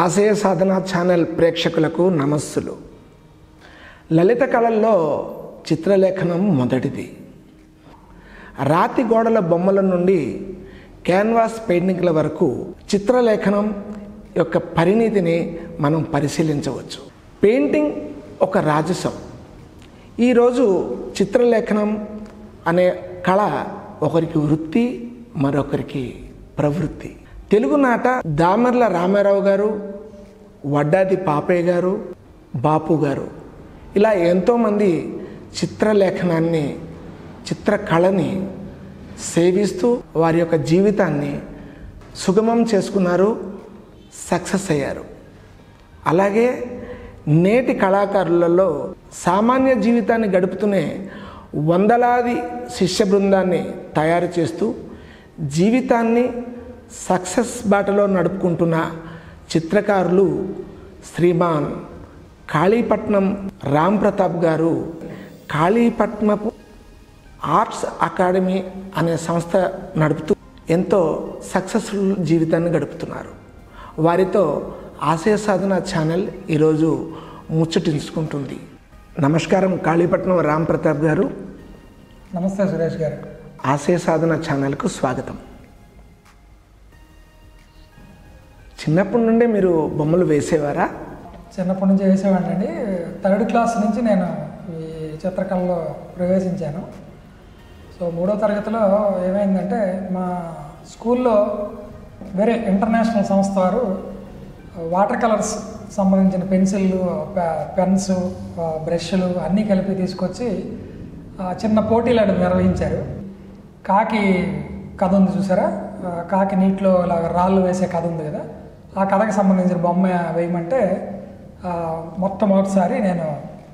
ఆశయ సాధన ఛానల్ ప్రేక్షకులకు నమస్సులు లలిత కళల్లో చిత్రలేఖనం మొదటిది రాతి గోడల బొమ్మల నుండి క్యాన్వాస్ పెయింటింగ్ల వరకు చిత్రలేఖనం యొక్క పరిణితిని మనం పరిశీలించవచ్చు పెయింటింగ్ ఒక రాజసం ఈరోజు చిత్రలేఖనం అనే కళ ఒకరికి వృత్తి మరొకరికి ప్రవృత్తి తెలుగునాట దామర్ల రామారావు గారు వడ్డాది పాపయ్య గారు బాపు గారు ఇలా ఎంతోమంది చిత్రలేఖనాన్ని చిత్రకళని సేవిస్తూ వారి యొక్క జీవితాన్ని సుగమం చేసుకున్నారు సక్సెస్ అయ్యారు అలాగే నేటి కళాకారులలో సామాన్య జీవితాన్ని గడుపుతూనే వందలాది శిష్య బృందాన్ని తయారు చేస్తూ జీవితాన్ని సక్సెస్ బాటలో నడుపుకుంటున్న చిత్రకారులు శ్రీమాన్ కాళీపట్నం రామ్ ప్రతాప్ గారు కాళీపట్నపు ఆర్ట్స్ అకాడమీ అనే సంస్థ నడుపుతూ ఎంతో సక్సెస్ఫుల్ జీవితాన్ని గడుపుతున్నారు వారితో ఆశయ సాధన ఛానల్ ఈరోజు ముచ్చటించుకుంటుంది నమస్కారం కాళీపట్నం రామ్ ప్రతాప్ గారు నమస్తే సురేష్ గారు ఆశయ సాధన ఛానల్కు స్వాగతం చిన్నప్పటి నుండే మీరు బొమ్మలు వేసేవారా చిన్నప్పటి నుంచి వేసేవాడినండి థర్డ్ క్లాస్ నుంచి నేను ఈ చిత్రకళలో ప్రవేశించాను సో మూడో తరగతిలో ఏమైందంటే మా స్కూల్లో వేరే ఇంటర్నేషనల్ సంస్థ వారు వాటర్ కలర్స్ సంబంధించిన పెన్సిళ్ళు పె- పెన్స్ ఆ, బ్రష్లు అన్నీ కలిపి తీసుకొచ్చి ఆ, చిన్న పోటీలు అటు నిర్వహించారు కాకి కథ ఉంది చూసారా ఆ, కాకి నీటిలో ఇలా రాళ్ళు వేసే కథ ఉంది కదా ఆ కథకు సంబంధించిన బొమ్మ వేయమంటే ఆ, మొట్టమొదటిసారి నేను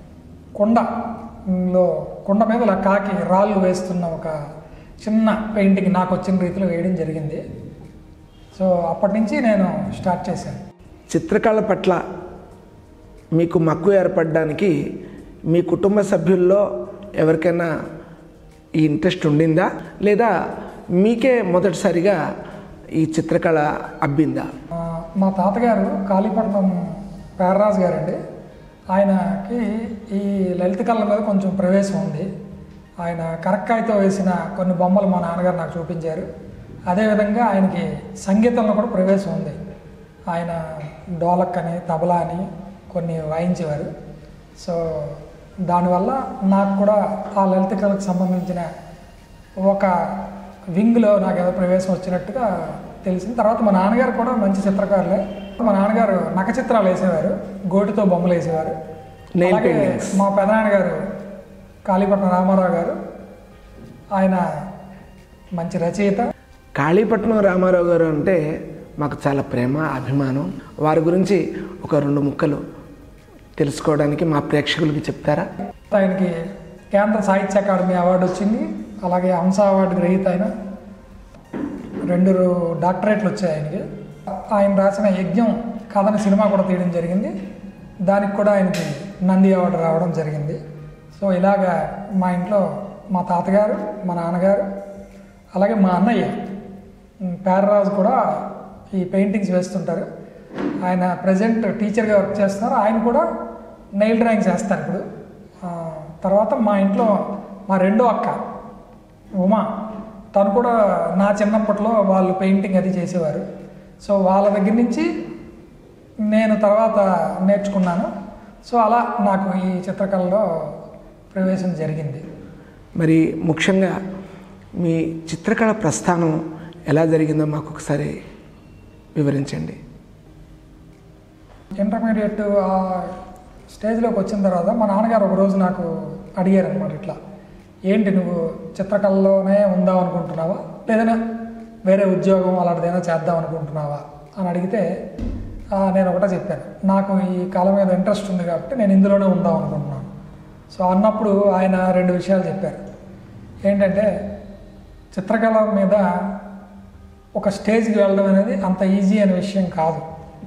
కొండలో కొండ మీద ఇలా కాకి రాళ్ళు వేస్తున్న ఒక చిన్న పెయింటింగ్ నాకు వచ్చిన రీతిలో వేయడం జరిగింది సో అప్పటి నుంచి నేను స్టార్ట్ చేశాను చిత్రకళ పట్ల మీకు మక్కువ ఏర్పడడానికి మీ కుటుంబ సభ్యుల్లో ఎవరికైనా ఈ ఇంట్రెస్ట్ ఉండిందా లేదా మీకే మొదటిసారిగా ఈ చిత్రకళ అబ్బిందా ఆ, మా తాతగారు కాళీపట్నం పేర్రాజు గారండి ఆయనకి ఈ లలిత కళల మీద కొంచెం ప్రవేశం ఉంది ఆయన కరక్కాయతో వేసిన కొన్ని బొమ్మలు మా నాన్నగారు నాకు చూపించారు అదేవిధంగా ఆయనకి సంగీతంలో కూడా ప్రవేశం ఉంది ఆయన డోలక్ అని తబలా అని కొన్ని వాయించేవారు సో దానివల్ల నాకు కూడా ఆ లలిత కళకు సంబంధించిన ఒక వింగ్లో నాకు ఏదో ప్రవేశం వచ్చినట్టుగా తెలిసింది తర్వాత మా నాన్నగారు కూడా మంచి చిత్రకారులే మా నాన్నగారు నక చిత్రాలు వేసేవారు గోటితో బొమ్మలు వేసేవారు Nail అలాగే paintings. మా పెదనాన్నగారు కాళీపట్నం రామారావు గారు ఆయన మంచి రచయిత కాళీపట్నం రామారావు గారు అంటే మాకు చాలా ప్రేమ అభిమానం వారి గురించి ఒక రెండు ముక్కలు తెలుసుకోవడానికి మా ప్రేక్షకులకి చెప్తారా ఆయనకి కేంద్ర సాహిత్య అకాడమీ అవార్డు వచ్చింది అలాగే హంస అవార్డు గ్రహీత ఆయన రెండు రో- డాక్టరేట్లు వచ్చాయి ఆయనకి ఆయన రాసిన యజ్ఞం కథని సినిమా కూడా తీయడం జరిగింది దానికి కూడా ఆయనకి నంది అవార్డు రావడం జరిగింది సో ఇలాగా మా ఇంట్లో మా తాతగారు మా నాన్నగారు అలాగే మా అన్నయ్య ఉమ్, పేర్రాజు కూడా ఈ పెయింటింగ్స్ వేస్తుంటారు ఆయన ప్రజెంట్ టీచర్గా వర్క్ చేస్తున్నారు ఆయన కూడా నెయిల్ డ్రాయింగ్స్ వేస్తారు ఇప్పుడు ఆ, తర్వాత మా ఇంట్లో మా రెండో అక్క ఉమా తను కూడా నా చిన్నప్పట్లో వాళ్ళు పెయింటింగ్ అది చేసేవారు సో వాళ్ళ దగ్గర నుంచి నేను తర్వాత నేర్చుకున్నాను సో అలా నాకు ఈ చిత్రకళలో ప్రవేశం జరిగింది మరి ముఖ్యంగా మీ చిత్రకళ ప్రస్థానం ఎలా జరిగిందో మాకు ఒకసారి వివరించండి ఇంటర్మీడియట్ ఆ స్టేజ్లోకి వచ్చిన తర్వాత మా నాన్నగారు ఒక రోజు నాకు అడిగారు అనమాట ఇట్లా ఏంటి నువ్వు చిత్రకళలోనే ఉందాం అనుకుంటున్నావా లేదైనా వేరే ఉద్యోగం అలాంటిదైనా చేద్దాం అనుకుంటున్నావా అని అడిగితే ఆ, నేను ఒకటే చెప్పాను నాకు ఈ కళ మీద ఇంట్రెస్ట్ ఉంది కాబట్టి నేను ఇందులోనే ఉందాం అనుకుంటున్నాను సో అన్నప్పుడు ఆయన రెండు విషయాలు చెప్పారు ఏంటంటే చిత్రకళ మీద ఒక స్టేజ్కి వెళ్ళడం అనేది అంత ఈజీ అనే విషయం కాదు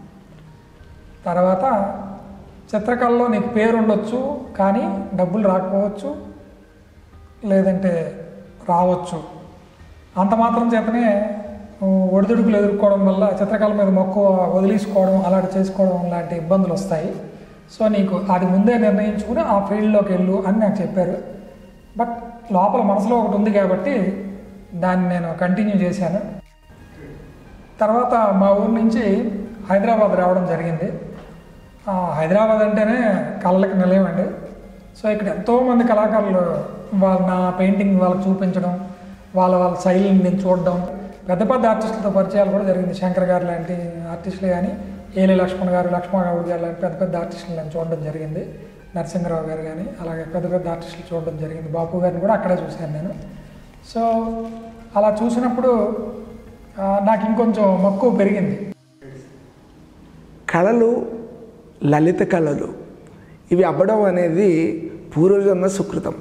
తర్వాత చిత్రకళలో నీకు పేరు ఉండొచ్చు కానీ డబ్బులు రాకపోవచ్చు లేదంటే రావచ్చు అంత మాత్రం చేతనే ఒడిదుడుకులు ఎదుర్కోవడం వల్ల చిత్రకళ మీద మక్కువ వదిలేసుకోవడం అలాంటి చేసుకోవడం లాంటి ఇబ్బందులు వస్తాయి సో నీకు అది ముందే నిర్ణయించుకుని ఆ ఫీల్డ్లోకి వెళ్ళు అని నాకు చెప్పారు బట్ లోపల మనసులో ఒకటి ఉంది కాబట్టి దాన్ని నేను కంటిన్యూ చేశాను తర్వాత మా ఊరు నుంచి హైదరాబాద్ రావడం జరిగింది ఆ, హైదరాబాద్ అంటేనే కళలకు నిలయం అండి సో ఇక్కడ ఎంతోమంది కళాకారులు వాళ్ళ నా పెయింటింగ్ వాళ్ళకి చూపించడం వాళ్ళ వాళ్ళ శైలిని నేను చూడడం పెద్ద పెద్ద ఆర్టిస్టులతో పరిచయాలు కూడా జరిగింది శంకర్ గారు లాంటి ఆర్టిస్టులు కానీ ఏలి లక్ష్మణ్ గారు లక్ష్మణ గౌడ్ గారు లాంటి పెద్ద పెద్ద ఆర్టిస్టులు నేను చూడడం జరిగింది నరసింహరావు గారు కానీ అలాగే పెద్ద పెద్ద ఆర్టిస్టులు చూడడం జరిగింది బాపు గారిని కూడా అక్కడే చూశాను నేను సో అలా చూసినప్పుడు ఆ, నాకు ఇంకొంచెం మక్కువ పెరిగింది కళలు లలిత కళలు ఇవి అవ్వడం అనేది పూర్వజన్మ సుకృతం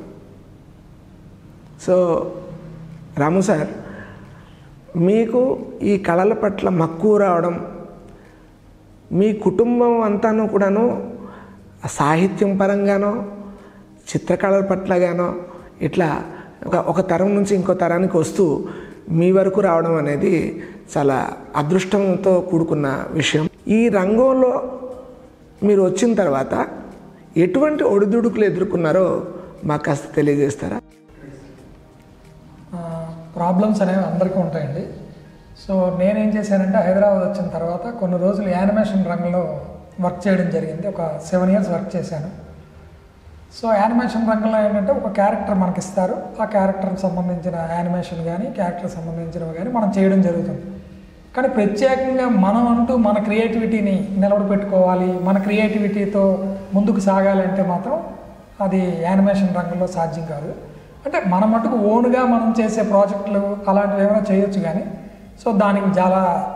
సో రాము సార్ మీకు ఈ కళల పట్ల మక్కువ రావడం మీ కుటుంబం అంతాను కూడాను సాహిత్యం పరంగానో చిత్రకళల పట్లగానో ఇట్లా ఒక ఒక తరం నుంచి ఇంకో తరానికి వస్తూ మీ వరకు రావడం అనేది చాలా అదృష్టంతో కూడుకున్న విషయం ఈ రంగంలో మీరు వచ్చిన తర్వాత ఎటువంటి ఒడిదుడుకులు ఎదుర్కొన్నారో మాకు కాస్త తెలియజేస్తారా ప్రాబ్లమ్స్ అనేవి అందరికీ ఉంటాయండి సో నేనేం చేశానంటే హైదరాబాద్ వచ్చిన తర్వాత కొన్ని రోజులు యానిమేషన్ రంగంలో వర్క్ చేయడం జరిగింది ఒక సెవెన్ ఇయర్స్ వర్క్ చేశాను సో యానిమేషన్ రంగంలో ఏంటంటే ఒక క్యారెక్టర్ మనకి ఇస్తారు ఆ క్యారెక్టర్కి సంబంధించిన యానిమేషన్ కానీ క్యారెక్టర్ సంబంధించినవి కానీ మనం చేయడం జరుగుతుంది కానీ ప్రత్యేకంగా మనం అంటూ మన క్రియేటివిటీని నిలబెట్టుకోవాలి మన క్రియేటివిటీతో ముందుకు సాగాలంటే మాత్రం అది యానిమేషన్ రంగంలో సాధ్యం కాదు అంటే మన మటుకు ఓన్గా మనం చేసే ప్రాజెక్టులు అలాంటివి ఏమైనా చేయొచ్చు కానీ సో దానికి చాలా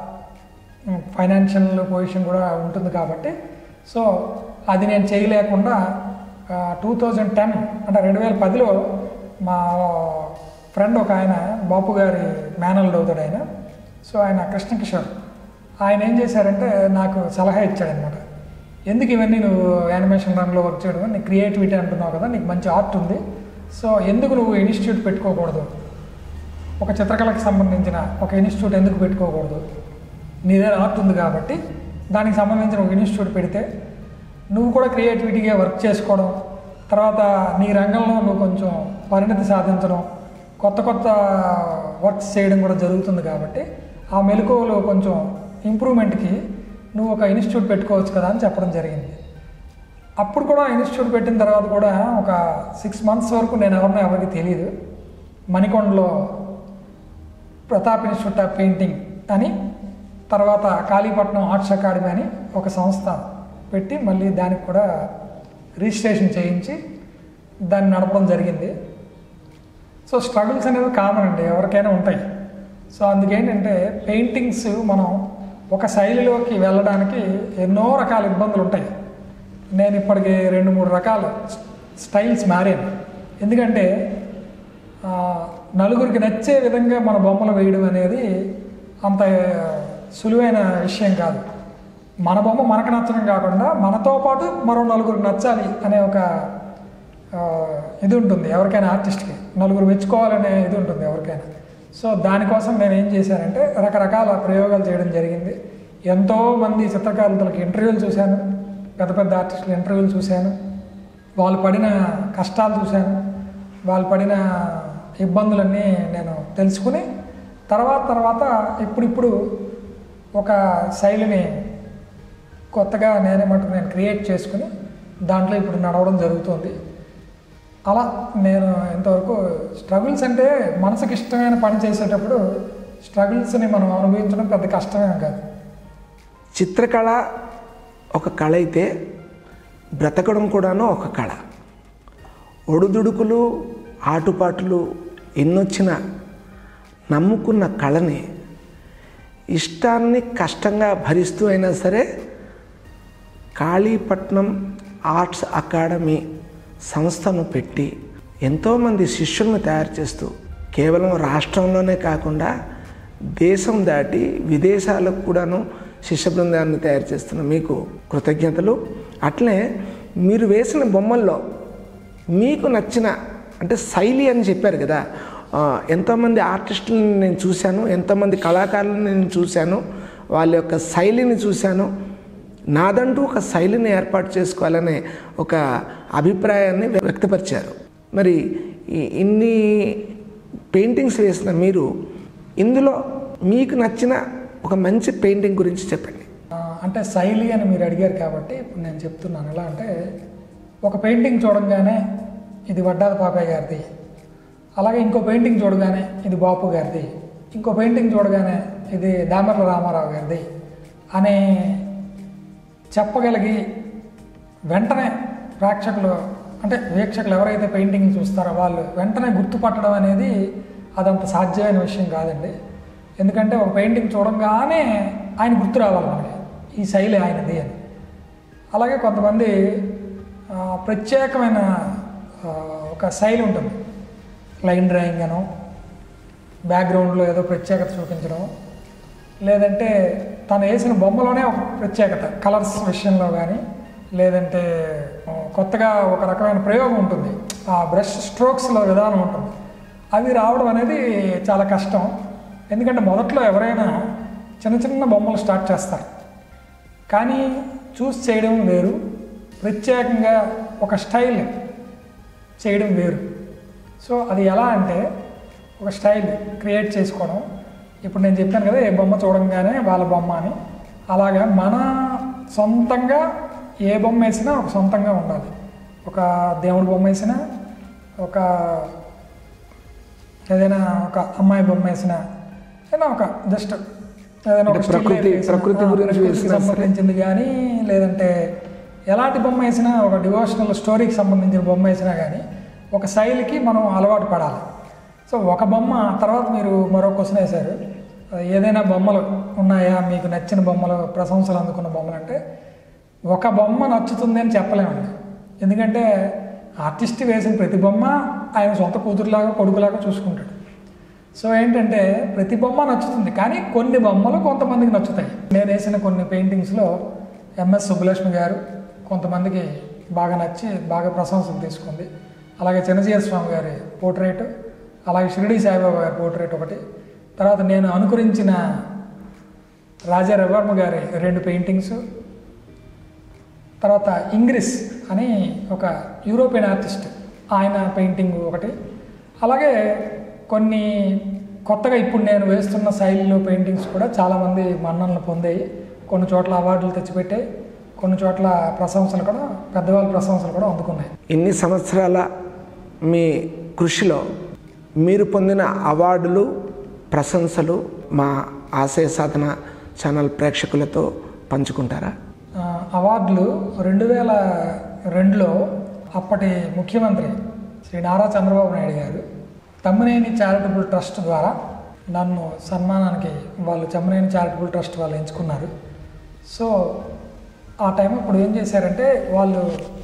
ఫైనాన్షియల్ పొజిషన్ కూడా ఉంటుంది కాబట్టి సో అది నేను చేయలేకుండా టూ థౌజండ్ టెన్ అంటే రెండు వేల పదిలో మా ఫ్రెండ్ ఒక ఆయన బాపు గారి మేనల్డ్ అవుతాడు ఆయన సో ఆయన కృష్ణకిషోర్ ఆయన ఏం చేశారంటే నాకు సలహా ఇచ్చాడనమాట ఎందుకు ఇవన్నీ నువ్వు యానిమేషన్ రంగంలో వర్క్ చేయడం నీ క్రియేటివిటీ అంటున్నావు కదా నీకు మంచి ఆర్ట్ ఉంది సో ఎందుకు నువ్వు ఇన్స్టిట్యూట్ పెట్టుకోకూడదు ఒక చిత్రకళకి సంబంధించిన ఒక ఇన్స్టిట్యూట్ ఎందుకు పెట్టుకోకూడదు నీ దగ్గర ఆర్ట్ ఉంది కాబట్టి దానికి సంబంధించిన ఒక ఇన్స్టిట్యూట్ పెడితే నువ్వు కూడా క్రియేటివిటీగా వర్క్ చేసుకోవడం తర్వాత నీ రంగంలో నువ్వు కొంచెం పరిణతి సాధించడం కొత్త కొత్త వర్క్స్ చేయడం కూడా జరుగుతుంది కాబట్టి ఆ మెలకువలు కొంచెం ఇంప్రూవ్మెంట్కి నువ్వు ఒక ఇన్స్టిట్యూట్ పెట్టుకోవచ్చు కదా అని చెప్పడం జరిగింది అప్పుడు కూడా ఇన్స్టిట్యూట్ పెట్టిన తర్వాత కూడా ఒక సిక్స్ మంత్స్ వరకు నేను ఎవరినో ఎవరికి తెలియదు మణికొండలో ప్రతాప్ ఇన్స్టిట్యూట్ ఆఫ్ పెయింటింగ్ అని తర్వాత కాళీపట్నం ఆర్ట్స్ అకాడమీ అని ఒక సంస్థ పెట్టి మళ్ళీ దానికి కూడా రిజిస్ట్రేషన్ చేయించి దాన్ని నడపడం జరిగింది సో స్ట్రగుల్స్ అనేవి కామన్ అండి ఎవరికైనా ఉంటాయి సో అందుకేంటంటే పెయింటింగ్స్ మనం ఒక శైలిలోకి వెళ్ళడానికి ఎన్నో రకాల ఇబ్బందులు ఉంటాయి నేను ఇప్పటికి రెండు మూడు రకాల స్టైల్స్ మారాను ఎందుకంటే ఆ, నలుగురికి నచ్చే విధంగా మన బొమ్మలు వేయడం అనేది అంత సులువైన విషయం కాదు మన బొమ్మ మనకు నచ్చడం కాకుండా మనతో పాటు మరో నలుగురికి నచ్చాలి అనే ఒక ఆ, ఇది ఉంటుంది ఎవరికైనా ఆర్టిస్ట్కి నలుగురు మెచ్చుకోవాలనే ఇది ఉంటుంది ఎవరికైనా సో దానికోసం నేను ఏం చేశానంటే రకరకాల ప్రయోగాలు చేయడం జరిగింది ఎంతో మంది చిత్రకారులకి ఇంటర్వ్యూలు చూశాను పెద్ద పెద్ద ఆర్టిస్టుల ఇంటర్వ్యూలు చూశాను వాళ్ళు పడిన కష్టాలు చూశాను వాళ్ళు పడిన ఇబ్బందులన్నీ నేను తెలుసుకుని తర్వాత తర్వాత ఇప్పుడిప్పుడు ఒక శైలిని కొత్తగా నేనే మటుకు నేను క్రియేట్ చేసుకుని దాంట్లో ఇప్పుడు నడవడం జరుగుతుంది అలా నేను ఇంతవరకు స్ట్రగుల్స్ అంటే మనసుకి ఇష్టమైన పని చేసేటప్పుడు స్ట్రగుల్స్ని మనం అనుభవించడం పెద్ద కష్టమేం కాదు చిత్రకళ ఒక కళ అయితే బ్రతకడం కూడాను ఒక కళ ఒడుదుడుకులు ఆటుపాటులు ఎన్నొచ్చినా నమ్ముకున్న కళని ఇష్టాన్ని కష్టంగా భరిస్తూ అయినా సరే కాళీపట్నం ఆర్ట్స్ అకాడమీ సంస్థను పెట్టి ఎంతోమంది శిష్యులను తయారు చేస్తూ కేవలం రాష్ట్రంలోనే కాకుండా దేశం దాటి విదేశాలకు కూడాను శిష్య బృందాన్ని తయారు చేస్తున్న మీకు కృతజ్ఞతలు అట్లే మీరు వేసిన బొమ్మల్లో మీకు నచ్చిన అంటే శైలి అని చెప్పారు కదా ఆ, ఎంతోమంది ఆర్టిస్టులను నేను చూశాను ఎంతోమంది కళాకారులను నేను చూశాను వాళ్ళ యొక్క శైలిని చూశాను నాదంటూ ఒక శైలిని ఏర్పాటు చేసుకోవాలనే ఒక అభిప్రాయాన్ని వ్యక్తపరిచారు మరి ఈ- ఇన్ని పెయింటింగ్స్ వేసిన మీరు ఇందులో మీకు నచ్చిన ఒక మంచి పెయింటింగ్ గురించి చెప్పండి ఆ, అంటే శైలి అని మీరు అడిగారు కాబట్టి ఇప్పుడు నేను చెప్తున్నాను ఎలా అంటే ఒక పెయింటింగ్ చూడంగానే ఇది వడ్డాల పాపయ్య గారిది అలాగే ఇంకో పెయింటింగ్ చూడగానే ఇది బాపు గారిది ఇంకో పెయింటింగ్ చూడగానే ఇది దామర్ల రామారావు గారిది అనే చెప్పగలిగి వెంటనే ప్రేక్షకులు అంటే వీక్షకులు ఎవరైతే పెయింటింగ్ చూస్తారో వాళ్ళు వెంటనే గుర్తుపట్టడం అనేది అదంత సాధ్యమైన విషయం కాదండి ఎందుకంటే ఒక పెయింటింగ్ చూడంగానే ఆయన గుర్తు రావాలి మనకి ఈ శైలి ఆయనది అని అలాగే కొంతమంది ఆ, ప్రత్యేకమైన ఆ, ఒక శైలి ఉంటుంది లైన్ డ్రాయింగ్ అనో బ్యాక్గ్రౌండ్లో ఏదో ప్రత్యేకత చూపించడం లేదంటే తను వేసిన బొమ్మలోనే ఒక ప్రత్యేకత కలర్స్ విషయంలో కానీ లేదంటే ఆ, కొత్తగా ఒక రకమైన ప్రయోగం ఉంటుంది ఆ బ్రష్ స్ట్రోక్స్లో విధానం ఉంటుంది అవి రావడం అనేది చాలా కష్టం ఎందుకంటే మొదట్లో ఎవరైనా చిన్న చిన్న బొమ్మలు స్టార్ట్ చేస్తారు కానీ చూస్ చేయడం వేరు ప్రత్యేకంగా ఒక స్టైల్ చేయడం వేరు సో అది ఎలా అంటే ఒక స్టైల్ క్రియేట్ చేసుకోవడం ఇప్పుడు నేను చెప్పాను కదా ఏ బొమ్మ చూడంగానే వాళ్ళ బొమ్మ అని అలాగా మన సొంతంగా ఏ బొమ్మ వేసినా ఒక సొంతంగా ఉండాలి ఒక దేవుడి బొమ్మ వేసినా ఒక ఏదైనా ఒక అమ్మాయి బొమ్మ వేసినా ఏదైనా ఒక జస్ట్ ఏదైనా ఒక అంటే still ప్రకృతి- life వేసినా, ప్రకృతి ఆ, గురించి ప్రకృతికి వేసినా సరే. సంబంధించింది కానీ లేదంటే ఎలాంటి బొమ్మ వేసినా ఒక డివోషనల్ స్టోరీకి సంబంధించిన బొమ్మ వేసినా కానీ ఒక శైలికి మనం అలవాటు పడాలి సో ఒక బొమ్మ తర్వాత మీరు మరో క్వశ్చన్ వేశారు అది ఏదైనా బొమ్మలు ఉన్నాయా మీకు నచ్చిన బొమ్మలు ప్రశంసలు అందుకున్న బొమ్మలు అంటే ఒక బొమ్మ నచ్చుతుంది అని చెప్పలేమండి ఎందుకంటే ఆర్టిస్ట్ వేసిన ప్రతి బొమ్మ ఆయన సొంత కూతురులాగా కొడుకులాగా చూసుకుంటాడు సో ఏంటంటే ప్రతి బొమ్మ నచ్చుతుంది కానీ కొన్ని బొమ్మలు కొంతమందికి నచ్చుతాయి నేను వేసిన కొన్ని పెయింటింగ్స్లో ఎంఎస్ సుబ్బలక్ష్మి గారు కొంతమందికి బాగా నచ్చి బాగా ప్రశంసలు తీసుకుంది అలాగే చిన్నజీర స్వామి గారి పోర్ట్రేట్ అలాగే షిరిడి సాయిబాబా గారి పోర్ట్రేట్ ఒకటి తర్వాత నేను అనుకరించిన రాజా రవివర్మ గారి రెండు పెయింటింగ్స్ తర్వాత ఇంగ్రిస్ అని ఒక యూరోపియన్ ఆర్టిస్ట్ ఆయన పెయింటింగ్ ఒకటి అలాగే కొన్ని కొత్తగా ఇప్పుడు నేను వేస్తున్న శైలిలో పెయింటింగ్స్ కూడా చాలామంది మన్ననలు పొందాయి కొన్ని చోట్ల అవార్డులు తెచ్చిపెట్టాయి కొన్ని చోట్ల ప్రశంసలు కూడా పెద్దవాళ్ళ ప్రశంసలు కూడా అందుకున్నాయి ఇన్ని సంవత్సరాల మీ కృషిలో మీరు పొందిన అవార్డులు ప్రశంసలు మా ఆశయ సాధన ఛానల్ ప్రేక్షకులతో పంచుకుంటారా ఆ, అవార్డులు రెండు వేల రెండులో అప్పటి ముఖ్యమంత్రి శ్రీ నారా చంద్రబాబు నాయుడు గారు తమ్మినేని చారిటబుల్ ట్రస్ట్ ద్వారా నన్ను సన్మానానికి వాళ్ళు చెమ్మనేని చారిటబుల్ ట్రస్ట్ వాళ్ళు ఎంచుకున్నారు సో ఆ టైం ఇప్పుడు ఏం చేశారంటే వాళ్ళు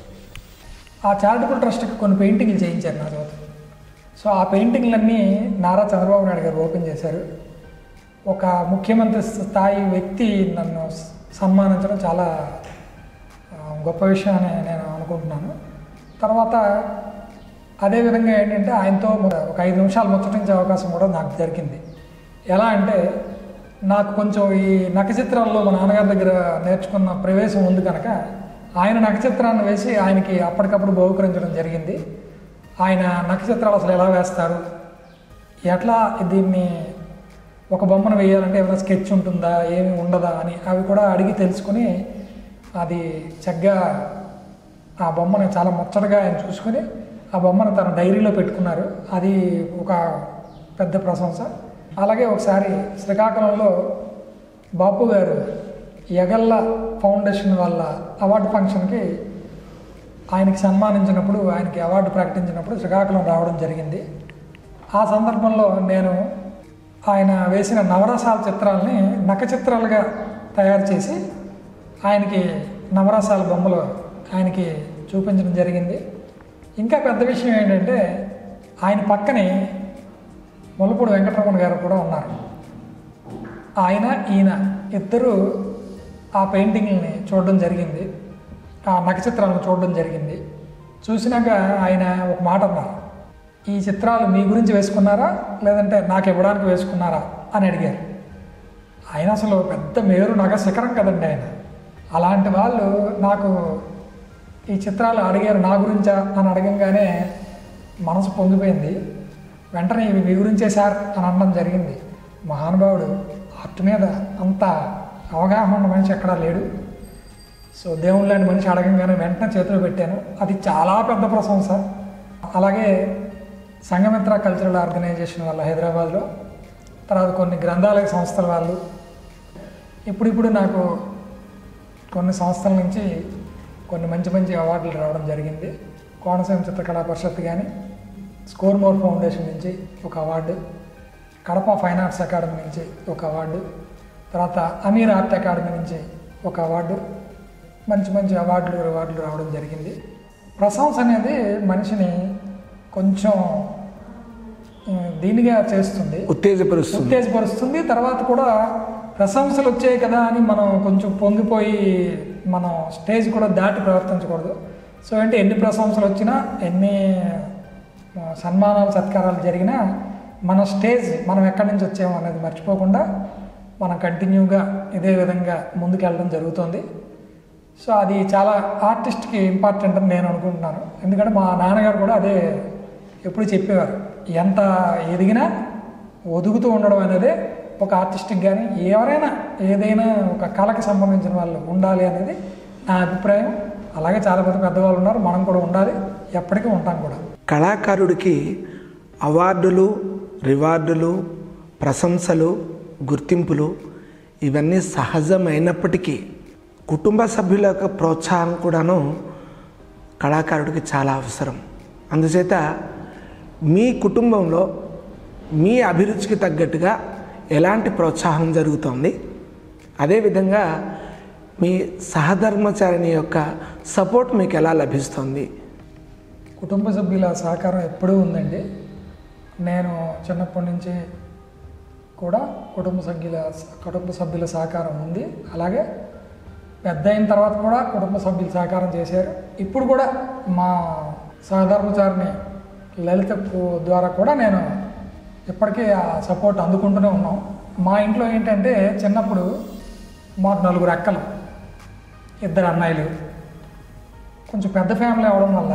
ఆ చారిటబుల్ ట్రస్ట్కి కొన్ని పెయింటింగ్లు చేయించారు నా చోట సో ఆ పెయింటింగ్లన్నీ నారా చంద్రబాబు నాయుడు గారు ఓపెన్ చేశారు ఒక ముఖ్యమంత్రి స్థాయి వ్యక్తి నన్ను స- సన్మానించడం చాలా ఆ, గొప్ప విషయం అని నేను అనుకుంటున్నాను తర్వాత అదేవిధంగా ఏంటంటే ఆయనతో మ- ఒక ఐదు నిమిషాలు ముచ్చటించే అవకాశం కూడా నాకు జరిగింది ఎలా అంటే నాకు కొంచెం ఈ నక్షత్రాల్లో మా నాన్నగారి దగ్గర నేర్చుకున్న ప్రవేశం ఉంది కనుక ఆయన నక్షత్రాన్ని వేసి ఆయనకి అప్పటికప్పుడు బహుకరించడం జరిగింది ఆయన నక్షత్రాలు అసలు ఎలా వేస్తారు ఎట్లా దీన్ని ఒక బొమ్మను వేయాలంటే ఏమైనా స్కెచ్ ఉంటుందా ఏమి ఉండదా అని అవి కూడా అడిగి తెలుసుకుని అది చక్కగా ఆ బొమ్మని చాలా ముచ్చటగా ఆయన చూసుకుని ఆ బొమ్మను తన డైరీలో పెట్టుకున్నారు అది ఒక పెద్ద ప్రశంస అలాగే ఒకసారి శ్రీకాకుళంలో బాపు గారు ఎగల్ల ఫౌండేషన్ వాళ్ళ అవార్డు ఫంక్షన్కి ఆయనకి సన్మానించినప్పుడు ఆయనకి అవార్డు ప్రకటించినప్పుడు శ్రీకాకుళం రావడం జరిగింది ఆ సందర్భంలో నేను ఆయన వేసిన నవరసాల చిత్రాలని నక చిత్రాలుగా తయారు చేసి ఆయనకి నవరసాల బొమ్మలు ఆయనకి చూపించడం జరిగింది ఇంకా పెద్ద విషయం ఏంటంటే ఆయన పక్కనే ముల్లపూడి వెంకటరమణ గారు కూడా ఉన్నారు ఆయన ఈయన ఇద్దరు ఆ పెయింటింగ్ని చూడడం జరిగింది ఆ నక్షత్రాలను చూడడం జరిగింది చూసినాక ఆయన ఒక మాట అన్నారు ఈ చిత్రాలు మీ గురించి వేసుకున్నారా లేదంటే నాకు ఇవ్వడానికి వేసుకున్నారా అని అడిగారు ఆయన అసలు పెద్ద మేరు నగ శిఖరం కదండి ఆయన అలాంటి వాళ్ళు నాకు ఈ చిత్రాలు అడిగారు నా గురించా అని అడగంగానే మనసు పొంగిపోయింది వెంటనే ఇవి మీ గురించే సార్ అని అనడం జరిగింది మహానుభావుడు ఆర్ట్ మీద అంత అవగాహన ఉన్న మనిషి ఎక్కడా లేడు సో దేవుడు లాంటి మనిషి అడగంగానే వెంటనే చేతులు పెట్టాను అది చాలా పెద్ద ప్రశంస అలాగే సంఘమిత్ర కల్చరల్ ఆర్గనైజేషన్ వల్ల హైదరాబాద్లో తర్వాత కొన్ని గ్రంథాలయ సంస్థల వాళ్ళు ఇప్పుడిప్పుడు నాకు కొన్ని సంస్థల నుంచి కొన్ని మంచి మంచి అవార్డులు రావడం జరిగింది కోనసీమ చిత్రకళా పరిషత్ కానీ స్కోర్ మోర్ ఫౌండేషన్ నుంచి ఒక award Kadapa fine arts academy నుంచి ఒక అవార్డు తర్వాత అమీర్ ఆర్ట్ అకాడమీ నుంచి ఒక అవార్డు మంచి మంచి అవార్డులు రివార్డులు రావడం జరిగింది ప్రశంస అనేది మనిషిని కొంచెం ఆ, దీనిగా చేస్తుంది ఉత్తేజపరుస్తుంది ఉత్తేజపరుస్తుంది తర్వాత కూడా ప్రశంసలు వచ్చాయి కదా అని మనం కొంచెం పొంగిపోయి మనం స్టేజ్ కూడా దాటి ప్రవర్తించకూడదు సో అంటే ఎన్ని ప్రశంసలు వచ్చినా ఎన్ని ఆ, సన్మానాలు సత్కారాలు జరిగినా మన స్టేజ్ మనం ఎక్కడి నుంచి వచ్చామో అనేది మర్చిపోకుండా మనం కంటిన్యూగా ఇదే విధంగా ముందుకెళ్ళడం జరుగుతుంది సో అది చాలా ఆర్టిస్ట్కి ఇంపార్టెంట్ అని నేను అనుకుంటున్నాను ఎందుకంటే మా నాన్నగారు కూడా అదే ఎప్పుడు చెప్పేవారు ఎంత ఎదిగినా ఒదుగుతూ ఉండడం అనేది ఒక ఆర్టిస్ట్కి కానీ ఎవరైనా ఏదైనా ఒక కళకి సంబంధించిన వాళ్ళు ఉండాలి అనేది నా అభిప్రాయం అలాగే చాలా మంది పెద్దవాళ్ళు ఉన్నారు మనం కూడా ఉండాలి ఎప్పటికీ ఉంటాం కూడా కళాకారుడికి అవార్డులు రివార్డులు ప్రశంసలు గుర్తింపులు ఇవన్నీ సహజమైనప్పటికీ కుటుంబ సభ్యుల యొక్క ప్రోత్సాహం కూడాను కళాకారుడికి చాలా అవసరం అందుచేత మీ కుటుంబంలో మీ అభిరుచికి తగ్గట్టుగా ఎలాంటి ప్రోత్సాహం జరుగుతోంది అదేవిధంగా మీ సహధర్మచారిణి యొక్క సపోర్ట్ మీకు ఎలా లభిస్తుంది కుటుంబ సభ్యుల సహకారం ఎప్పుడూ ఉందండి నేను చిన్నప్పటి నుంచి కూడా కుటుంబ సభ్యుల కుటుంబ సభ్యుల సహకారం ఉంది అలాగే పెద్ద అయిన తర్వాత కూడా కుటుంబ సభ్యులు సహకారం చేశారు ఇప్పుడు కూడా మా సహధర్మచారిని లలిత కు- ద్వారా కూడా నేను ఇప్పటికీ ఆ సపోర్ట్ అందుకుంటూనే ఉన్నాం మా ఇంట్లో ఏంటంటే చిన్నప్పుడు మాకు నలుగురు అక్కలు ఇద్దరు అన్నయ్యలు కొంచెం పెద్ద ఫ్యామిలీ అవడం వల్ల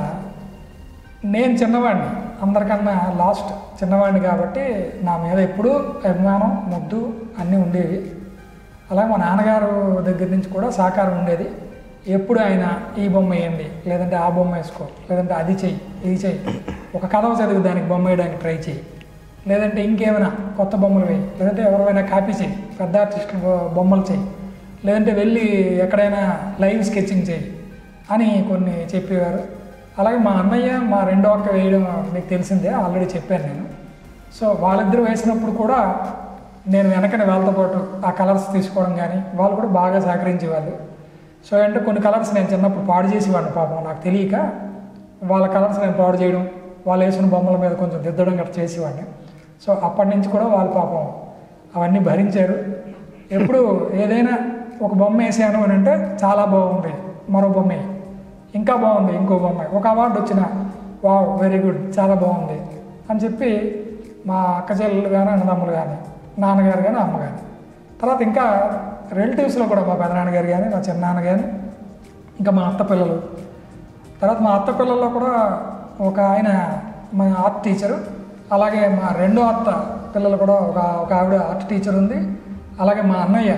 నేను చిన్నవాడిని అందరికన్నా లాస్ట్ చిన్నవాడిని కాబట్టి నా మీద ఎప్పుడూ అభిమానం ముద్దు అన్నీ ఉండేవి అలాగే మా నాన్నగారు దగ్గర నుంచి కూడా సహకారం ఉండేది ఎప్పుడు ఆయన ఈ బొమ్మ వేయండి లేదంటే ఆ బొమ్మ వేసుకో లేదంటే అది చెయ్యి ఇది చెయ్యి ఒక కథ చదివి దానికి బొమ్మ వేయడానికి ట్రై చేయి లేదంటే ఇంకేమైనా కొత్త బొమ్మలు వేయి లేదంటే ఎవరైనా కాపీ చేయి పెద్ద ఆర్టిస్టుల బొ- బొమ్మలు చేయి లేదంటే వెళ్ళి ఎక్కడైనా లైవ్ స్కెచింగ్ చేయి అని కొన్ని చెప్పేవారు అలాగే మా అన్నయ్య మా రెండో అక్క వేయడం మీకు తెలిసిందే ఆల్రెడీ చెప్పాను నేను సో వాళ్ళిద్దరూ వేసినప్పుడు కూడా నేను వెనకనే వాళ్ళతో పాటు ఆ కలర్స్ తీసుకోవడం కానీ వాళ్ళు కూడా బాగా సహకరించేవాళ్ళు సో అంటే కొన్ని కలర్స్ నేను చిన్నప్పుడు పాడు చేసేవాడిని పాపం నాకు తెలియక వాళ్ళ కలర్స్ నేను పాడు చేయడం వాళ్ళు వేసిన బొమ్మల మీద కొంచెం దిద్దడం గట్రా చేసేవాడిని సో అప్పటి నుంచి కూడా వాళ్ళు పాపం అవన్నీ భరించారు ఎప్పుడు ఏదైనా ఒక బొమ్మ వేసాను అని అంటే చాలా బాగుంది మరో బొమ్మ వేయి. ఇంకా బాగుంది ఇంకో బొమ్మ ఒక అవార్డు వచ్చిన వావ్ వెరీ గుడ్ చాలా బాగుంది అని చెప్పి మా అక్క చెల్లెలు కానీ అన్నదమ్ములు కానీ నాన్నగారు కానీ అమ్మ కానీ తర్వాత ఇంకా రిలేటివ్స్లో కూడా మా పెదనాన్నగారు కానీ మా చిన్నాన్న కానీ ఇంకా మా అత్త పిల్లలు తర్వాత మా అత్త పిల్లల్లో కూడా ఒక ఆయన మా ఆర్ట్ టీచరు అలాగే మా రెండో అత్త పిల్లలు కూడా ఒక ఒక ఆవిడ ఆర్ట్ టీచర్ ఉంది అలాగే మా అన్నయ్య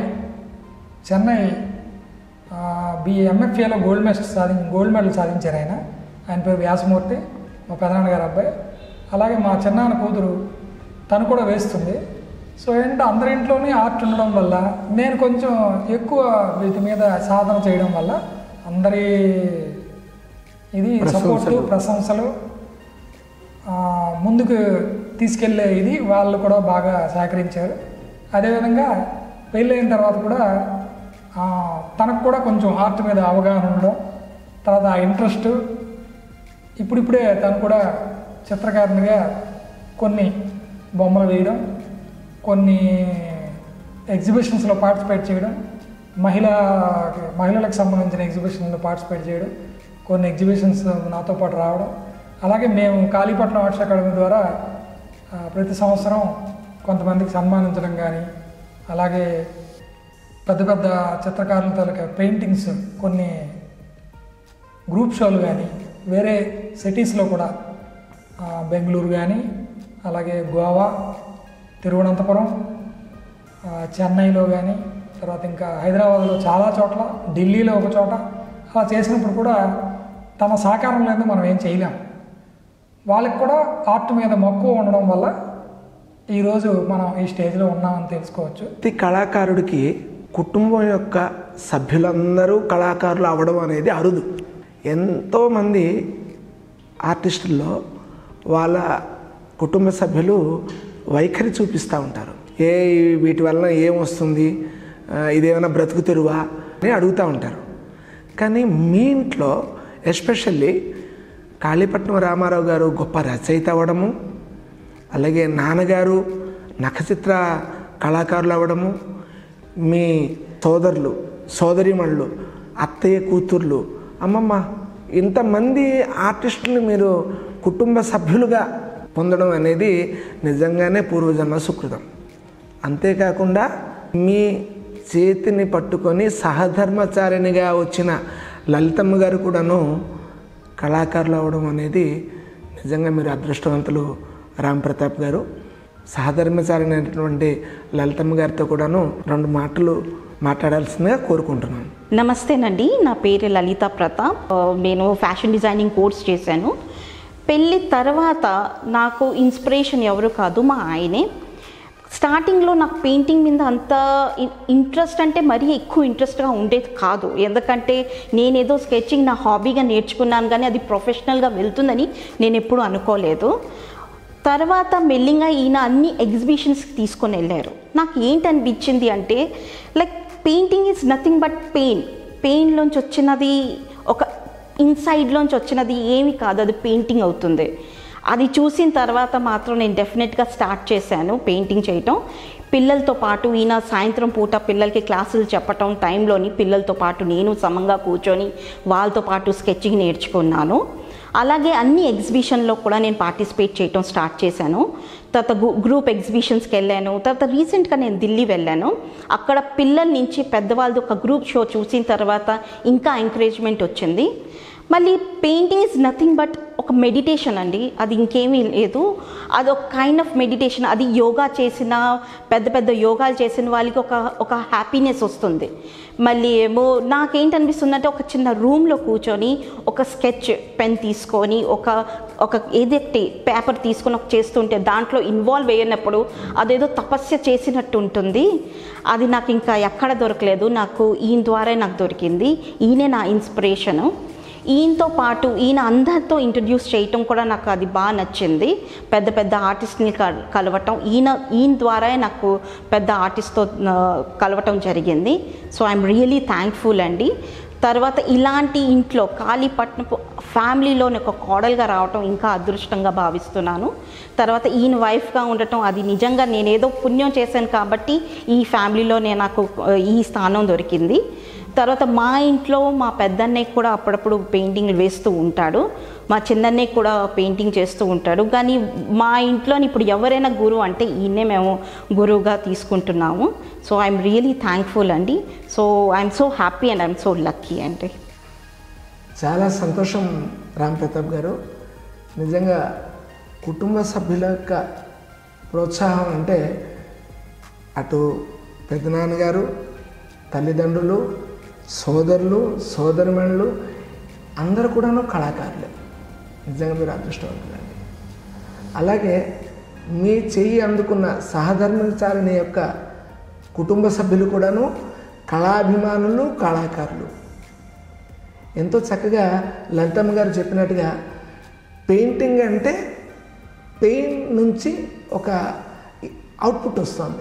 చెన్నై బిఎంఎఫ్ఏలో గోల్డ్ మెడల్ సాధి గోల్డ్ మెడల్ సాధించారు ఆయన ఆయన పేరు వ్యాసమూర్తి మా పెదనాన్నగారు అబ్బాయి అలాగే మా చిన్నాన్న కూతురు తను కూడా వేస్తుంది సో ఏంటంటే అందరి ఇంట్లోనే ఆర్ట్ ఉండడం వల్ల నేను కొంచెం ఎక్కువ వీటి మీద సాధన చేయడం వల్ల అందరి ఇది సపోర్టు ప్రశంసలు. ప్రశంసలు ఆ, ముందుకు తీసుకెళ్ళే ఇది వాళ్ళు కూడా బాగా సహకరించారు అదేవిధంగా పెళ్ళైన తర్వాత కూడా ఆ, తనకు కూడా కొంచెం ఆర్ట్ మీద అవగాహన ఉండడం తర్వాత ఆ ఇంట్రెస్ట్ ఇప్పుడిప్పుడే తను కూడా చిత్రకారునిగా కొన్ని బొమ్మలు వేయడం కొన్ని ఎగ్జిబిషన్స్లో పార్టిసిపేట్ చేయడం మహిళా మహిళలకు సంబంధించిన ఎగ్జిబిషన్లో పార్టిసిపేట్ చేయడం కొన్ని ఎగ్జిబిషన్స్ నాతో పాటు రావడం అలాగే మేము కాళీపట్నం ఆర్ట్స్ అకాడమీ ద్వారా ఆ, ప్రతి సంవత్సరం కొంతమందికి సన్మానించడం కానీ అలాగే పెద్ద పెద్ద చిత్రకారుల తాలూకా పెయింటింగ్స్ కొన్ని గ్రూప్ షోలు కానీ వేరే సిటీస్లో కూడా ఆ, బెంగళూరు కానీ అలాగే గోవా తిరువనంతపురం ఆ, చెన్నైలో కానీ తర్వాత ఇంకా హైదరాబాద్లో చాలా చోట్ల ఢిల్లీలో ఒక చోట అలా చేసినప్పుడు కూడా తమ సహకారం లేదు మనం ఏం చేయలేం వాళ్ళకి కూడా ఆర్ట్ మీద మక్కువ ఉండడం వల్ల ఈరోజు మనం ఈ స్టేజ్లో ఉన్నామని తెలుసుకోవచ్చు ప్రతి కళాకారుడికి కుటుంబం యొక్క సభ్యులందరూ కళాకారులు అవ్వడం అనేది అరుదు ఎంతోమంది ఆర్టిస్టుల్లో వాళ్ళ కుటుంబ సభ్యులు వైఖరి చూపిస్తూ ఉంటారు ఏ వీటి వలన ఏం వస్తుంది ఆ, ఇదేమైనా బ్రతుకు తెరువా అని అడుగుతూ ఉంటారు కానీ మీ ఇంట్లో ఎస్పెషల్లీ కాళీపట్నం రామారావు గారు గొప్ప రచయిత అవ్వడము అలాగే నాన్నగారు నఖచిత్ర కళాకారులు అవ్వడము మీ సోదరులు సోదరిమణులు అత్తయ్య కూతుర్లు అమ్మమ్మ ఇంతమంది ఆర్టిస్టులు మీరు కుటుంబ సభ్యులుగా పొందడం అనేది నిజంగానే పూర్వజన్మ సుకృతం అంతేకాకుండా మీ చేతిని పట్టుకొని సహధర్మచారిణిగా వచ్చిన లలితమ్మ గారు కూడాను కళాకారులు అవ్వడం అనేది నిజంగా మీరు అదృష్టవంతులు రామ్ ప్రతాప్ గారు సహధర్మచారిణి అయినటువంటి లలితమ్మ గారితో కూడాను రెండు మాటలు మాట్లాడాల్సిందిగా కోరుకుంటున్నాను నమస్తేనండి నా పేరు లలిత ప్రతాప్ ఆ, నేను ఫ్యాషన్ డిజైనింగ్ కోర్స్ చేశాను పెళ్ళి తర్వాత నాకు ఇన్స్పిరేషన్ ఎవరు కాదు మా ఆయనే స్టార్టింగ్లో నాకు పెయింటింగ్ మీద అంత ఇ- ఇంట్రెస్ట్ అంటే మరీ ఎక్కువ ఇంట్రెస్ట్గా ఉండేది కాదు ఎందుకంటే నేనేదో స్కెచింగ్ నా హాబీగా నేర్చుకున్నాను కానీ అది ప్రొఫెషనల్గా వెళ్తుందని నేను ఎప్పుడూ అనుకోలేదు తర్వాత మెల్లిగా ఈయన అన్ని ఎగ్జిబిషన్స్కి తీసుకొని వెళ్ళారు నాకు ఏంటి అనిపించింది అంటే like painting is nothing but pain పెయిన్లోంచి వచ్చినది ఒక ఇన్సైడ్లోంచి వచ్చినది ఏమి కాదు అది పెయింటింగ్ అవుతుంది అది చూసిన తర్వాత మాత్రం నేను డెఫినెట్గా స్టార్ట్ చేశాను పెయింటింగ్ చేయటం పిల్లలతో పాటు ఈయన సాయంత్రం పూట పిల్లలకి క్లాసులు చెప్పటం టైంలోని పిల్లలతో పాటు నేను సమంగా కూర్చొని వాళ్ళతో పాటు స్కెచింగ్ నేర్చుకున్నాను అలాగే అన్ని ఎగ్జిబిషన్లో కూడా నేను పార్టిసిపేట్ చేయటం స్టార్ట్ చేశాను తర్వాత గు- గ్రూప్ ఎగ్జిబిషన్స్కి వెళ్ళాను తర్వాత రీసెంట్గా నేను ఢిల్లీ వెళ్ళాను అక్కడ పిల్లల నుంచి పెద్దవాళ్ళది ఒక గ్రూప్ షో చూసిన తర్వాత ఇంకా ఎంకరేజ్మెంట్ వచ్చింది మళ్ళీ పెయింటింగ్ ఇస్ నథింగ్ బట్ ఒక మెడిటేషన్ అండి అది ఇంకేమీ లేదు అది ఒక కైండ్ ఆఫ్ మెడిటేషన్ అది యోగా చేసిన పెద్ద పెద్ద యోగాలు చేసిన వాళ్ళకి ఒక ఒక హ్యాపీనెస్ వస్తుంది మళ్ళీ ఏమో నాకేంటనిపిస్తుంది అంటే ఒక చిన్న రూమ్లో కూర్చొని ఒక స్కెచ్ పెన్ తీసుకొని ఒక ఒక ఏదైతే పేపర్ తీసుకొని ఒక చేస్తుంటే దాంట్లో ఇన్వాల్వ్ అయ్యినప్పుడు అదేదో తపస్య చేసినట్టు ఉంటుంది అది నాకు ఇంకా ఎక్కడ దొరకలేదు నాకు ఈయన ద్వారా నాకు దొరికింది ఈయనే నా ఇన్స్పిరేషను ఈయనతో పాటు ఈయన అందరితో ఇంట్రడ్యూస్ చేయటం కూడా నాకు అది బాగా నచ్చింది పెద్ద పెద్ద ఆర్టిస్ట్ని కల్- కలవటం ఈయన ఈయన ద్వారా నాకు పెద్ద ఆర్టిస్ట్తో ఆ, కలవటం జరిగింది సో ఐఎమ్ రియలీ థ్యాంక్ఫుల్ అండి తర్వాత ఇలాంటి ఇంట్లో కాళీపట్నపు ఫ్యామిలీలోని ఒక కోడలుగా రావటం ఇంకా అదృష్టంగా భావిస్తున్నాను తర్వాత ఈయన వైఫ్గా ఉండటం అది నిజంగా నేనేదో పుణ్యం చేశాను కాబట్టి ఈ ఫ్యామిలీలో నేను నాకు ఆ, ఈ స్థానం దొరికింది తర్వాత మా ఇంట్లో మా పెద్దన్నయ్య కూడా అప్పుడప్పుడు పెయింటింగ్లు వేస్తూ ఉంటాడు మా చిన్నన్నయ్య కూడా పెయింటింగ్ చేస్తూ ఉంటాడు కానీ మా ఇంట్లో ఇప్పుడు ఎవరైనా గురువు అంటే ఈయన్నే మేము గురువుగా తీసుకుంటున్నాము సో ఐఎమ్ రియలీ థ్యాంక్ఫుల్ అండి so I'm so happy and I'm so lucky అండి చాలా సంతోషం రామ్ ప్రతాప్ గారు నిజంగా కుటుంబ సభ్యుల యొక్క ప్రోత్సాహం అంటే అటు పెద్దనాన్నగారు తల్లిదండ్రులు సోదరులు సోదరిమణులు అందరూ కూడాను కళాకారులే నిజంగా మీరు అదృష్టవంతులండి అలాగే మీ చెయ్యి అందుకున్న సహధర్మచారిణి యొక్క కుటుంబ సభ్యులు కూడాను కళాభిమానులు కళాకారులు ఎంతో చక్కగా లలితమ్మ గారు చెప్పినట్టుగా పెయింటింగ్ అంటే పెయిన్ నుంచి ఒక అవుట్పుట్ వస్తుంది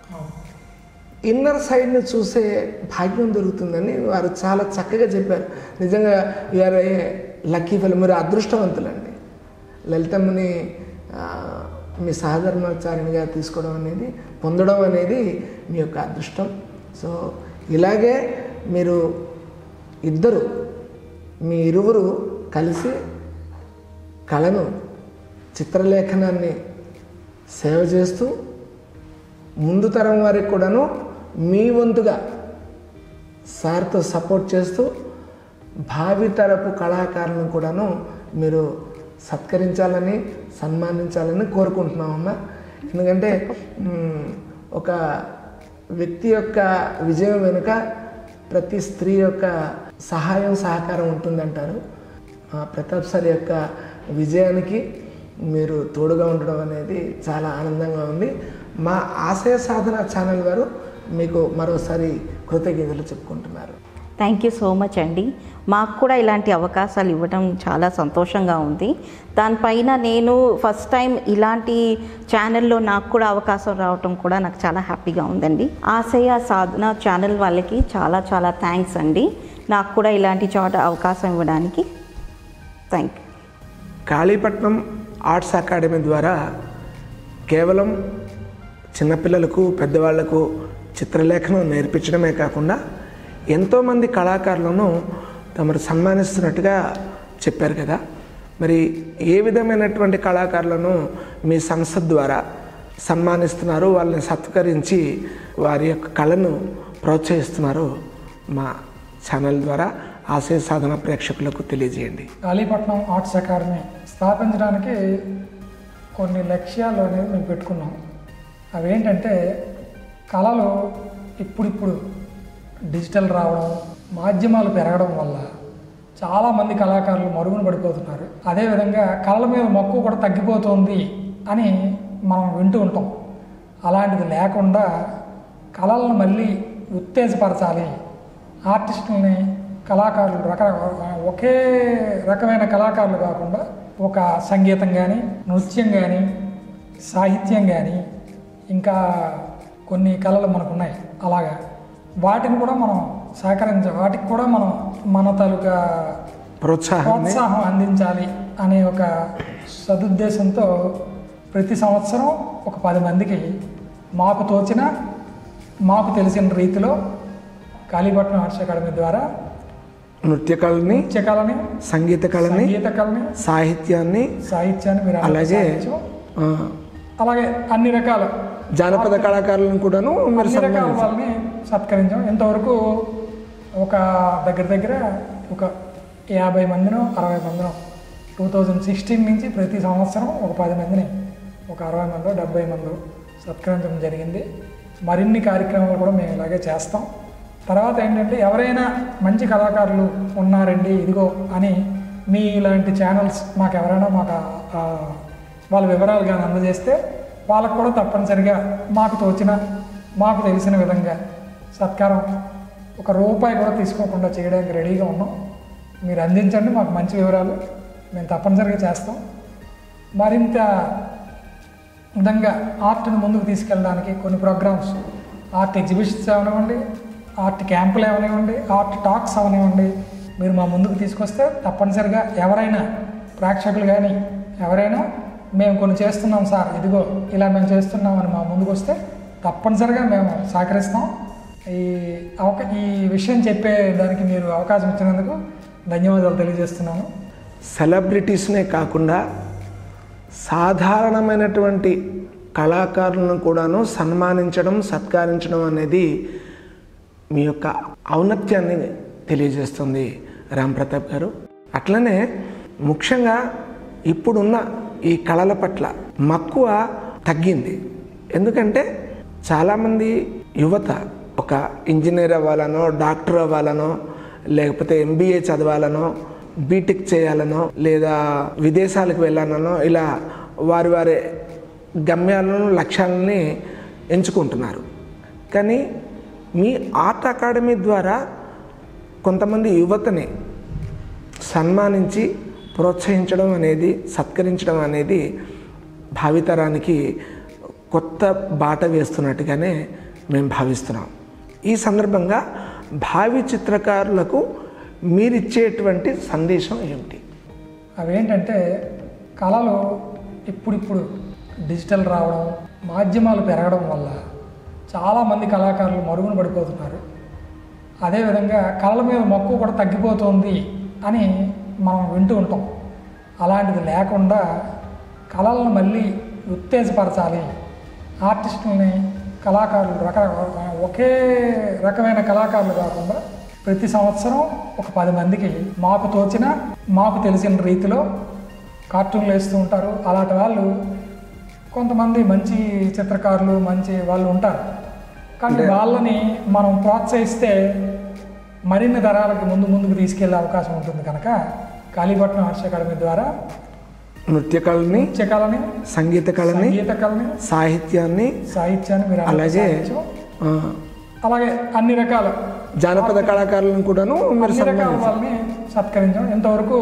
ఇన్నర్ సైడ్ని చూసే భాగ్యం దొరుకుతుందని వారు చాలా చక్కగా చెప్పారు నిజంగా యూఆర్ ఏ లక్కీ ఫెల్ మీరు అదృష్టవంతులండి లలితమ్మని ఆ, మీ సహధర్మాచారిణిగా తీసుకోవడం అనేది పొందడం అనేది మీ యొక్క అదృష్టం సో ఇలాగే మీరు ఇద్దరు మీ ఇరువురు కలిసి కళను చిత్రలేఖనాన్ని సేవ చేస్తూ ముందు తరం వారికి కూడాను మీ వంతుగా సార్తో సపోర్ట్ చేస్తూ భావితరపు కళాకారులను కూడాను మీరు సత్కరించాలని సన్మానించాలని కోరుకుంటున్నామమ్మా ఎందుకంటే మ్, ఒక వ్యక్తి యొక్క విజయం వెనుక ప్రతి స్త్రీ యొక్క సహాయం సహకారం ఉంటుందంటారు ఆ ప్రతాప్ సార్ యొక్క విజయానికి మీరు తోడుగా ఉండడం అనేది చాలా ఆనందంగా ఉంది మా ఆశయ సాధన ఛానల్ వారు మీకు మరోసారి కృతజ్ఞతలు చెప్పుకుంటున్నారు థ్యాంక్ యూ సో మచ్ అండి మాకు కూడా ఇలాంటి అవకాశాలు ఇవ్వడం చాలా సంతోషంగా ఉంది దానిపైన నేను ఫస్ట్ టైం ఇలాంటి ఛానల్లో నాకు కూడా అవకాశం రావటం కూడా నాకు చాలా హ్యాపీగా ఉందండి ఆశయ సాధన ఛానల్ వాళ్ళకి చాలా చాలా థ్యాంక్స్ అండి నాకు కూడా ఇలాంటి చోట అవకాశం ఇవ్వడానికి thank you Kalipatnam arts academy ద్వారా కేవలం చిన్నపిల్లలకు పెద్దవాళ్లకు చిత్రలేఖనం నేర్పించడమే కాకుండా ఎంతోమంది కళాకారులను తమరు సన్మానిస్తున్నట్టుగా చెప్పారు కదా మరి ఏ విధమైనటువంటి కళాకారులను మీ సంస్థ ద్వారా సన్మానిస్తున్నారు వాళ్ళని సత్కరించి వారి యొక్క కళను ప్రోత్సహిస్తున్నారు మా ఛానల్ ద్వారా ఆశయ సాధన ప్రేక్షకులకు తెలియజేయండి కాళీపట్నం ఆర్ట్స్ అకాడమీ స్థాపించడానికి కొన్ని లక్ష్యాలు అనేవి మేము పెట్టుకున్నాం అవేంటంటే కళలు ఇప్పుడిప్పుడు డిజిటల్ రావడం మాధ్యమాలు పెరగడం వల్ల చాలామంది కళాకారులు మరుగున పడిపోతున్నారు అదేవిధంగా కళల మీద మక్కువ కూడా తగ్గిపోతుంది అని మనం వింటూ ఉంటాం అలాంటిది లేకుండా కళలను మళ్ళీ ఉత్తేజపరచాలి ఆర్టిస్టులని కళాకారులు రక ఒకే రకమైన కళాకారులు కాకుండా ఒక సంగీతం కానీ నృత్యం కానీ సాహిత్యం కానీ ఇంకా కొన్ని కళలు మనకు ఉన్నాయి అలాగా వాటిని కూడా మనం సహకరించ వాటికి కూడా మనం మన తాలూకా ప్రోత్సాహాన్ని ప్రోత్సాహం అందించాలి అనే ఒక సదుద్దేశంతో ప్రతి సంవత్సరం ఒక పది మందికి మాకు తోచిన మాకు తెలిసిన రీతిలో కాళీపట్నం ఆర్ట్స్ అకాడమీ ద్వారా నృత్య కళని నృత్య కళని సంగీత కళని సంగీత కళని సాహిత్యాన్ని సాహిత్యాన్ని మీరు అందరూ అలాగే సాధించాం. ఆ, అలాగే అన్ని రకాల జానపద కళాకారులను కూడాను మీరు అన్ని రకాల సన్మానించారు వాళ్ళని సత్కరించాం ఇంతవరకు ఒక దగ్గర దగ్గర ఒక యాభై మందినో అరవై మందినో టూ థౌజండ్ సిక్స్టీన్ నుంచి ప్రతి సంవత్సరం ఒక పది మందిని ఒక అరవై మందో డెబ్బై మందో సత్కరించడం జరిగింది మరిన్ని కార్యక్రమాలు కూడా మేము ఇలాగే చేస్తాం తర్వాత ఏంటంటే ఎవరైనా మంచి కళాకారులు ఉన్నారండి ఇదిగో అని మీ ఇలాంటి ఛానల్స్ మాకు ఎవరైనా మాకు ఆ, వాళ్ళ వివరాలు కానీ అందజేస్తే వాళ్ళకు కూడా తప్పనిసరిగా మాకు తోచిన మాకు తెలిసిన విధంగా సత్కారం ఒక రూపాయి కూడా తీసుకోకుండా చేయడానికి రెడీగా ఉన్నాం మీరు అందించండి మాకు మంచి వివరాలు మేము తప్పనిసరిగా చేస్తాం మరింత విధంగా ఆర్ట్ని ముందుకు తీసుకెళ్ళడానికి కొన్ని ప్రోగ్రామ్స్ ఆర్ట్ ఎగ్జిబిషన్స్ అవనివ్వండి ఆర్ట్ క్యాంపులు అవనివ్వండి ఆర్ట్ టాక్స్ అవనివ్వండి మీరు మా ముందుకు తీసుకొస్తే తప్పనిసరిగా ఎవరైనా ప్రేక్షకులు కానీ ఎవరైనా మేము కొన్ని చేస్తున్నాం సార్ ఇదిగో ఇలా మేము చేస్తున్నాం అని మా ముందుకు వస్తే తప్పనిసరిగా మేము సహకరిస్తాం ఈ అవక ఈ విషయం చెప్పే దానికి మీరు అవకాశం ఇచ్చినందుకు ధన్యవాదాలు తెలియజేస్తున్నాను సెలబ్రిటీస్నే కాకుండా సాధారణమైనటువంటి కళాకారులను కూడాను సన్మానించడం సత్కరించడం అనేది మీ యొక్క ఔన్నత్యాన్ని తెలియజేస్తుంది రామ్ ప్రతాప్ గారు అట్లనే ముఖ్యంగా ఇప్పుడున్న ఈ కళల పట్ల మక్కువ తగ్గింది ఎందుకంటే చాలామంది యువత ఒక ఇంజనీర్ అవ్వాలనో డాక్టర్ అవ్వాలనో లేకపోతే ఎంబీఏ చదవాలనో బీటెక్ చేయాలనో లేదా విదేశాలకు వెళ్ళాలనో ఇలా వారి వారి గమ్యాలను లక్ష్యాలని ఎంచుకుంటున్నారు కానీ మీ ఆర్ట్ అకాడమీ ద్వారా కొంతమంది యువతని సన్మానించి ప్రోత్సహించడం అనేది సత్కరించడం అనేది భావితరానికి కొత్త బాట వేస్తున్నట్టుగానే మేము భావిస్తున్నాం ఈ సందర్భంగా భావి చిత్రకారులకు మీరిచ్చేటువంటి సందేశం ఏమిటి అవేంటంటే కళలు ఇప్పుడిప్పుడు డిజిటల్ రావడం మాధ్యమాలు పెరగడం వల్ల చాలామంది కళాకారులు మరుగున పడిపోతున్నారు అదేవిధంగా కళల మీద మక్కువ కూడా తగ్గిపోతుంది అని మనం వింటూ ఉంటాం అలాంటిది లేకుండా కళలను మళ్ళీ ఉత్తేజపరచాలి ఆర్టిస్టులని కళాకారులు రక ఒకే రకమైన కళాకారులు కాకుండా ప్రతి సంవత్సరం ఒక పది మందికి మాకు తోచిన మాకు తెలిసిన రీతిలో కార్టూన్లు వేస్తూ ఉంటారు అలాంటి వాళ్ళు కొంతమంది మంచి చిత్రకారులు మంచి వాళ్ళు ఉంటారు కానీ వాళ్ళని మనం ప్రోత్సహిస్తే మరిన్ని తరాలకు ముందు ముందుకు తీసుకెళ్లే అవకాశం ఉంటుంది కనుక కాళీపట్నం ఆర్ట్స్ అకాడమీ ద్వారా నృత్య కళని నృత్య కళని సంగీత కళని సంగీత కళని సాహిత్యాన్ని సాహిత్యాన్ని మీరు అందరూ అలాగే సాధించు. ఆ, అలాగే అన్ని రకాల జానపద కళాకారులను కూడాను మీరు అన్ని రకాల సన్మానించారు వాళ్ళని సత్కరించాం ఇంతవరకు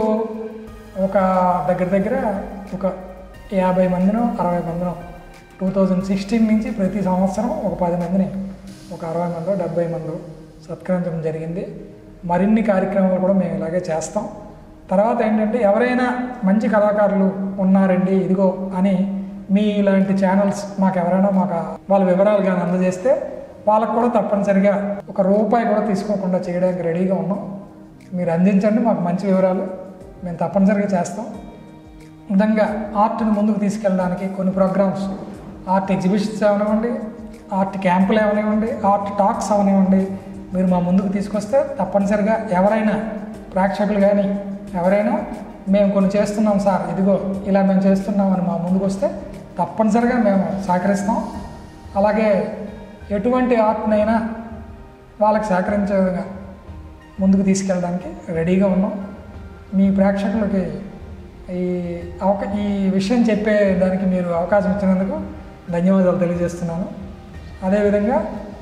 ఒక దగ్గర దగ్గర ఒక యాభై మందినో అరవై మందినో టూ థౌజండ్ సిక్స్టీన్ నుంచి ప్రతి సంవత్సరం ఒక పది మందిని ఒక అరవై మందో డెబ్బై మందో సత్కరించడం జరిగింది మరిన్ని కార్యక్రమాలు కూడా మేము ఇలాగే చేస్తాం తర్వాత ఏంటంటే ఎవరైనా మంచి కళాకారులు ఉన్నారండి ఇదిగో అని మీ ఇలాంటి ఛానల్స్ మాకు ఎవరైనా మాకు వాళ్ళ వివరాలు కానీ అందజేస్తే వాళ్ళకు కూడా తప్పనిసరిగా ఒక రూపాయి కూడా తీసుకోకుండా చేయడానికి రెడీగా ఉన్నాం మీరు అందించండి మాకు మంచి వివరాలు మేము తప్పనిసరిగా చేస్తాం విధంగా ఆర్ట్ని ముందుకు తీసుకెళ్ళడానికి కొన్ని ప్రోగ్రామ్స్ ఆర్ట్ ఎగ్జిబిషన్స్ అవనివ్వండి ఆర్ట్ క్యాంపులు అవనివ్వండి ఆర్ట్ టాక్స్ అవనివ్వండి మీరు మా ముందుకు తీసుకొస్తే తప్పనిసరిగా ఎవరైనా ప్రేక్షకులు కానీ ఎవరైనా మేము కొన్ని చేస్తున్నాం సార్ ఇదిగో ఇలా మేము చేస్తున్నాం అని మా ముందుకు వస్తే తప్పనిసరిగా మేము సహకరిస్తాం అలాగే ఎటువంటి ఆర్ట్నైనా వాళ్ళకి సహకరించే విధంగా ముందుకు తీసుకెళ్ళడానికి రెడీగా ఉన్నాం మీ ప్రేక్షకులకి ఈ అవకా ఈ విషయం చెప్పే దానికి మీరు అవకాశం ఇచ్చినందుకు ధన్యవాదాలు తెలియజేస్తున్నాను అదేవిధంగా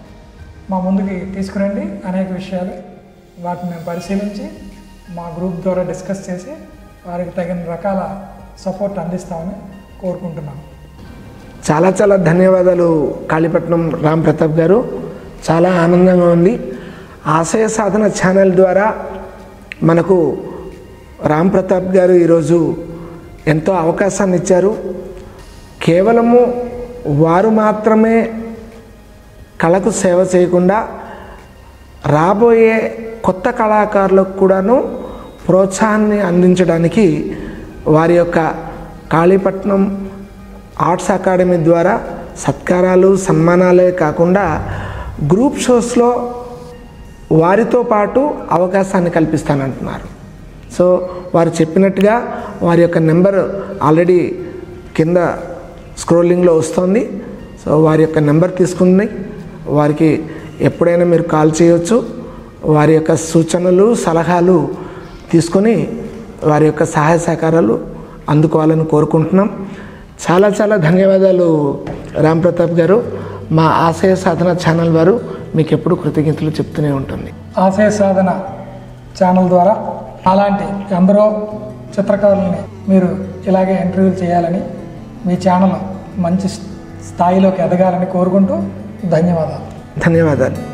మా ముందుకి తీసుకురండి అనేక విషయాలు వాటిని మేము పరిశీలించి మా గ్రూప్ ద్వారా డిస్కస్ చేసి వారికి తగిన రకాల సపోర్ట్ అందిస్తామని కోరుకుంటున్నాను చాలా చాలా ధన్యవాదాలు కాళీపట్నం రామ్ ప్రతాప్ గారు చాలా ఆనందంగా ఉంది ఆశయ సాధన ఛానల్ ద్వారా మనకు రామ్ ప్రతాప్ గారు ఈరోజు ఎంతో అవకాశాన్ని ఇచ్చారు కేవలము వారు మాత్రమే కళకు సేవ చేయకుండా రాబోయే కొత్త కళాకారులకు కూడాను ప్రోత్సాహాన్ని అందించడానికి వారి యొక్క కాళీపట్నం ఆర్ట్స్ అకాడమీ ద్వారా సత్కారాలు సన్మానాలే కాకుండా గ్రూప్ షోస్లో వారితో పాటు అవకాశాన్ని కల్పిస్తానంటున్నారు సో వారు చెప్పినట్టుగా వారి యొక్క నెంబర్ ఆల్రెడీ కింద స్క్రోలింగ్లో వస్తుంది సో వారి యొక్క నెంబర్ తీసుకుని వారికి ఎప్పుడైనా మీరు కాల్ చేయవచ్చు వారి యొక్క సూచనలు సలహాలు తీసుకొని వారి యొక్క సహాయ సహకారాలు అందుకోవాలని కోరుకుంటున్నాం చాలా చాలా ధన్యవాదాలు రామ్ ప్రతాప్ గారు మా ఆశయ సాధన ఛానల్ వారు మీకు ఎప్పుడు కృతజ్ఞతలు చెప్తూనే ఉంటుంది ఆశయ సాధన ఛానల్ ద్వారా అలాంటి ఎందరో చిత్రకారులని మీరు ఇలాగే ఇంటర్వ్యూలు చేయాలని మీ ఛానల్ మంచి స్థాయిలోకి ఎదగాలని కోరుకుంటూ ధన్యవాదాలు ధన్యవాదాలు